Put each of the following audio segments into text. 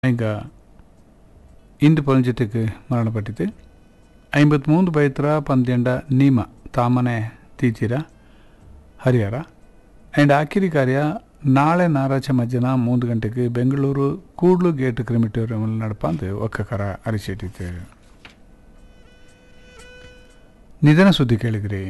ಈಗ ಇಂದು ಪೊಲಂಜತೆಗೆ ಮರಣಪಟ್ಟಿತು ಐಂಬತ್ಮೂರು ಬೈತ್ರ ಪಂದ್ಯಂಡ ನೀಮ ತಾಮನೆ ತೀಚಿರ ಹರಿಹರ ಆ್ಯಂಡ್ ಆಕಿರಿ ಕಾರ್ಯ ನಾಳೆ ನಾರಾಚ ಮಧ್ಯಾಹ್ನ ಮೂರು ಗಂಟೆಗೆ ಬೆಂಗಳೂರು ಕೂಡ್ಲು ಗೇಟ್ ಕ್ರಿಮಿಟೋರಿಯಂ ನಡಪ ಅಂತ ಒಕ್ಕಕರ ಅರಿಸಿಟ್ಟಿತ್ತು ನಿಧನ ಸುದ್ದಿ ಕೇಳಿದ್ರಿ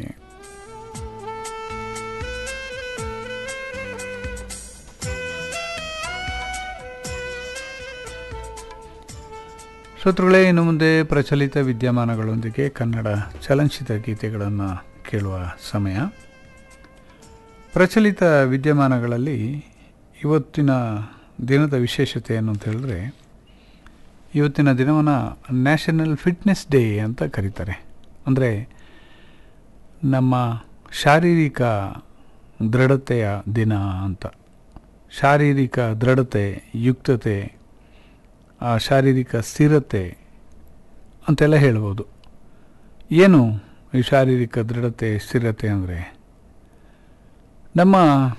ಶ್ರೋತೃಗಳೇ ಇನ್ನು ಮುಂದೆ ಪ್ರಚಲಿತ ವಿದ್ಯಮಾನಗಳೊಂದಿಗೆ ಕನ್ನಡ ಚಲನಚಿತ್ರ ಗೀತೆಗಳನ್ನು ಕೇಳುವ ಸಮಯ ಪ್ರಚಲಿತ ವಿದ್ಯಮಾನಗಳಲ್ಲಿ ಇವತ್ತಿನ ದಿನದ ವಿಶೇಷತೆ ಏನು ಅಂತ ಹೇಳಿದ್ರೆ ಇವತ್ತಿನ ದಿನವನ್ನು ನ್ಯಾಷನಲ್ ಫಿಟ್ನೆಸ್ ಡೇ ಅಂತ ಕರೀತಾರೆ ಅಂದರೆ ನಮ್ಮ ಶಾರೀರಿಕ ದೃಢತೆಯ ದಿನ ಅಂತ ಶಾರೀರಿಕ ದೃಢತೆ ಯುಕ್ತತೆ ಆ ಶಾರೀರಿಕ ಸ್ಥಿರತೆ ಅಂತೆಲ್ಲ ಹೇಳ್ಬೋದು ಏನು ಈ ಶಾರೀರಿಕ ದೃಢತೆ ಸ್ಥಿರತೆ ಅಂದರೆ ನಮ್ಮ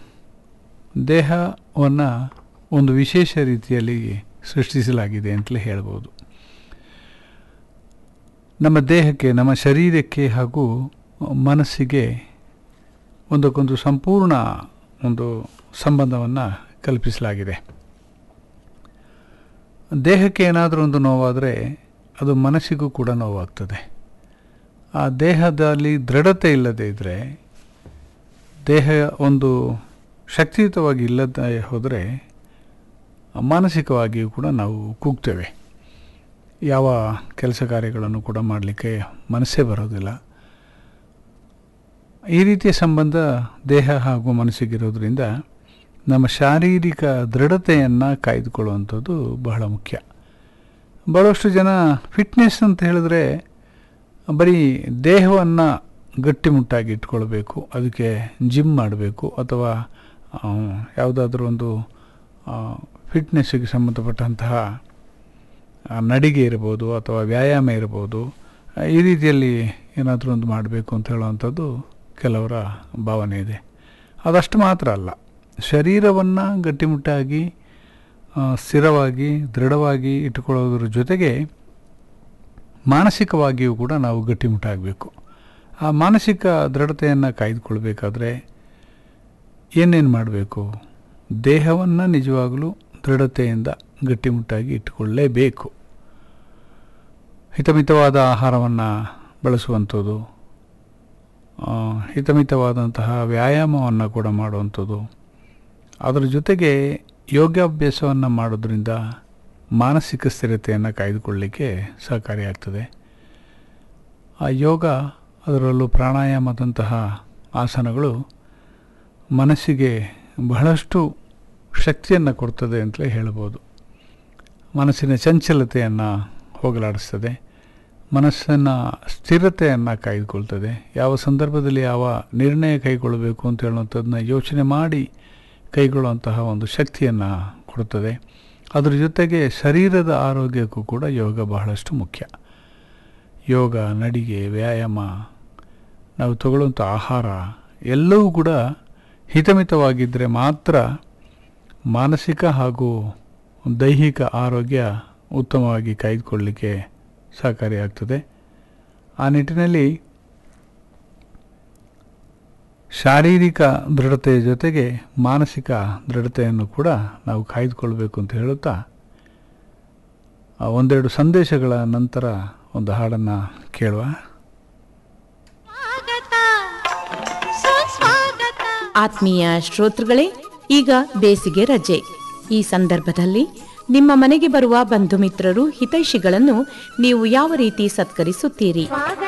ದೇಹವನ್ನು ಒಂದು ವಿಶೇಷ ರೀತಿಯಲ್ಲಿ ಸೃಷ್ಟಿಸಲಾಗಿದೆ ಅಂತಲೇ ಹೇಳ್ಬೋದು ನಮ್ಮ ದೇಹಕ್ಕೆ ನಮ್ಮ ಶರೀರಕ್ಕೆ ಹಾಗೂ ಮನಸ್ಸಿಗೆ ಒಂದಕ್ಕೊಂದು ಸಂಪೂರ್ಣ ಒಂದು ಸಂಬಂಧವನ್ನು ಕಲ್ಪಿಸಲಾಗಿದೆ ದೇಹಕ್ಕೆ ಏನಾದರೂ ಒಂದು ನೋವಾದರೆ ಅದು ಮನಸ್ಸಿಗೂ ಕೂಡ ನೋವಾಗ್ತದೆ ಆ ದೇಹದಲ್ಲಿ ದೃಢತೆ ಇಲ್ಲದೇ ಇದ್ದರೆ ದೇಹ ಒಂದು ಶಕ್ತಿಯುತವಾಗಿ ಇಲ್ಲದೆ ಹೋದರೆ ಮಾನಸಿಕವಾಗಿಯೂ ಕೂಡ ನಾವು ಕೂಗ್ತೇವೆ ಯಾವ ಕೆಲಸ ಕಾರ್ಯಗಳನ್ನು ಕೂಡ ಮಾಡಲಿಕ್ಕೆ ಮನಸ್ಸೇ ಬರೋದಿಲ್ಲ ಈ ರೀತಿಯ ಸಂಬಂಧ ದೇಹ ಹಾಗೂ ಮನಸ್ಸಿಗಿರೋದ್ರಿಂದ ನಮ್ಮ ಶಾರೀರಿಕ ದೃಢತೆಯನ್ನು ಕಾಯ್ದುಕೊಳ್ಳುವಂಥದ್ದು ಬಹಳ ಮುಖ್ಯ ಭಾಳಷ್ಟು ಜನ ಫಿಟ್ನೆಸ್ ಅಂತ ಹೇಳಿದ್ರೆ ಬರೀ ದೇಹವನ್ನು ಗಟ್ಟಿಮುಟ್ಟಾಗಿ ಇಟ್ಕೊಳ್ಬೇಕು ಅದಕ್ಕೆ ಜಿಮ್ ಮಾಡಬೇಕು ಅಥವಾ ಯಾವುದಾದ್ರೂ ಒಂದು ಫಿಟ್ನೆಸ್ಸಿಗೆ ಸಂಬಂಧಪಟ್ಟಂತಹ ನಡಿಗೆ ಇರ್ಬೋದು ಅಥವಾ ವ್ಯಾಯಾಮ ಇರ್ಬೋದು ಈ ರೀತಿಯಲ್ಲಿ ಏನಾದರೂ ಒಂದು ಮಾಡಬೇಕು ಅಂತ ಹೇಳುವಂಥದ್ದು ಕೆಲವರ ಭಾವನೆ ಇದೆ ಅದಷ್ಟು ಮಾತ್ರ ಅಲ್ಲ ಶರೀರವನ್ನು ಗಟ್ಟಿಮುಟ್ಟಾಗಿ ಸ್ಥಿರವಾಗಿ ದೃಢವಾಗಿ ಇಟ್ಟುಕೊಳ್ಳೋದ್ರ ಜೊತೆಗೆ ಮಾನಸಿಕವಾಗಿಯೂ ಕೂಡ ನಾವು ಗಟ್ಟಿಮುಟ್ಟಾಗಬೇಕು ಆ ಮಾನಸಿಕ ದೃಢತೆಯನ್ನು ಕಾಯ್ದುಕೊಳ್ಬೇಕಾದ್ರೆ ಏನೇನು ಮಾಡಬೇಕು ದೇಹವನ್ನು ನಿಜವಾಗಲೂ ದೃಢತೆಯಿಂದ ಗಟ್ಟಿಮುಟ್ಟಾಗಿ ಇಟ್ಟುಕೊಳ್ಳಲೇಬೇಕು ಹಿತಮಿತವಾದ ಆಹಾರವನ್ನು ಬಳಸುವಂಥದ್ದು ಹಿತಮಿತವಾದಂತಹ ವ್ಯಾಯಾಮವನ್ನು ಕೂಡ ಮಾಡುವಂಥದ್ದು ಅದರ ಜೊತೆಗೆ ಯೋಗಾಭ್ಯಾಸವನ್ನು ಮಾಡೋದ್ರಿಂದ ಮಾನಸಿಕ ಸ್ಥಿರತೆಯನ್ನು ಕಾಯ್ದುಕೊಳ್ಳಲಿಕ್ಕೆ ಸಹಕಾರಿಯಾಗ್ತದೆ ಆ ಯೋಗ ಅದರಲ್ಲೂ ಪ್ರಾಣಾಯಾಮದಂತಹ ಆಸನಗಳು ಮನಸ್ಸಿಗೆ ಬಹಳಷ್ಟು ಶಕ್ತಿಯನ್ನು ಕೊಡ್ತದೆ ಅಂತಲೇ ಹೇಳ್ಬೋದು ಮನಸ್ಸಿನ ಚಂಚಲತೆಯನ್ನು ಹೋಗಲಾಡಿಸ್ತದೆ ಮನಸ್ಸನ್ನು ಸ್ಥಿರತೆಯನ್ನು ಕಾಯ್ದುಕೊಳ್ತದೆ ಯಾವ ಸಂದರ್ಭದಲ್ಲಿ ಯಾವ ನಿರ್ಣಯ ಕೈಗೊಳ್ಳಬೇಕು ಅಂತ ಹೇಳುವಂಥದ್ದನ್ನ ಯೋಚನೆ ಮಾಡಿ ಕೈಗೊಳ್ಳುವಂತಹ ಒಂದು ಶಕ್ತಿಯನ್ನು ಕೊಡುತ್ತದೆ ಅದರ ಜೊತೆಗೆ ಶರೀರದ ಆರೋಗ್ಯಕ್ಕೂ ಕೂಡ ಯೋಗ ಬಹಳಷ್ಟು ಮುಖ್ಯ ಯೋಗ ನಡಿಗೆ ವ್ಯಾಯಾಮ ನಾವು ತಗೊಳ್ಳುವಂಥ ಆಹಾರ ಎಲ್ಲವೂ ಕೂಡ ಹಿತಮಿತವಾಗಿದ್ದರೆ ಮಾತ್ರ ಮಾನಸಿಕ ಹಾಗೂ ದೈಹಿಕ ಆರೋಗ್ಯ ಉತ್ತಮವಾಗಿ ಕಾಯ್ದುಕೊಳ್ಳಲಿಕ್ಕೆ ಸಹಕಾರಿಯಾಗ್ತದೆ ಆ ನಿಟ್ಟಿನಲ್ಲಿ ಶಾರೀರಿಕ ದೃಢತೆಯ ಜೊತೆಗೆ ಮಾನಸಿಕ ದೃಢತೆಯನ್ನು ಕೂಡ ನಾವು ಕಾಯ್ದುಕೊಳ್ಬೇಕು ಅಂತ ಹೇಳುತ್ತಾ ಒಂದೆರಡು ಸಂದೇಶಗಳ ನಂತರ ಒಂದು ಹಾಡನ್ನು ಕೇಳುವ ಆತ್ಮೀಯ ಶ್ರೋತೃಗಳೇ ಈಗ ಬೇಸಿಗೆ ರಜೆ ಈ ಸಂದರ್ಭದಲ್ಲಿ ನಿಮ್ಮ ಮನೆಗೆ ಬರುವ ಬಂಧು ಮಿತ್ರರು ಹಿತೈಷಿಗಳನ್ನು ನೀವು ಯಾವ ರೀತಿ ಸತ್ಕರಿಸುತ್ತೀರಿ ಸ್ವಾಗತ